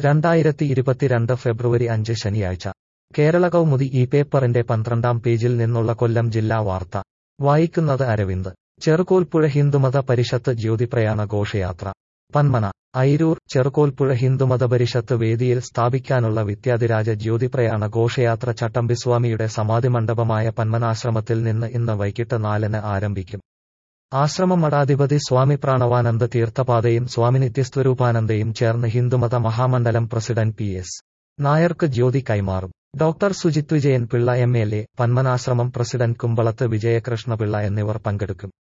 രണ്ടായിരത്തി ഇരുപത്തിരണ്ട് ഫെബ്രുവരി അഞ്ച് ശനിയാഴ്ച കേരള കൗമുദി ഈ പേപ്പറിന്റെ പന്ത്രണ്ടാം പേജിൽ നിന്നുള്ള കൊല്ലം ജില്ലാ വാർത്ത വായിക്കുന്നത് അരവിന്ദ് ചെറുകോൽപ്പുഴ ഹിന്ദുമത പരിഷത്ത് ജ്യോതിപ്രയാണ ഘോഷയാത്ര പന്മന ഐരൂർ ചെറുകോൽപ്പുഴ ഹിന്ദുമത പരിഷത്ത് വേദിയിൽ സ്ഥാപിക്കാനുള്ള വിദ്യാധിരാജ ജ്യോതിപ്രയാണ ഘോഷയാത്ര ചട്ടമ്പിസ്വാമിയുടെ സമാധിമണ്ഡപമായ പന്മനാശ്രമത്തിൽ നിന്ന് ഇന്ന് വൈകിട്ട് നാലിന് ആരംഭിക്കും ആശ്രമം മഠാധിപതി സ്വാമി പ്രാണവാനന്ദ തീർത്ഥപാതയും സ്വാമി നിത്യസ്വരൂപാനന്ദയും ചേർന്ന് ഹിന്ദുമത മഹാമണ്ഡലം പ്രസിഡന്റ് പി എസ് നായർക്ക് ജ്യോതി കൈമാറും doctor Sujith Vijayan Pillai M L A Panmanashramam president Kumbalath Vijayakrishnapillai എന്നിവർ പങ്കെടുക്കും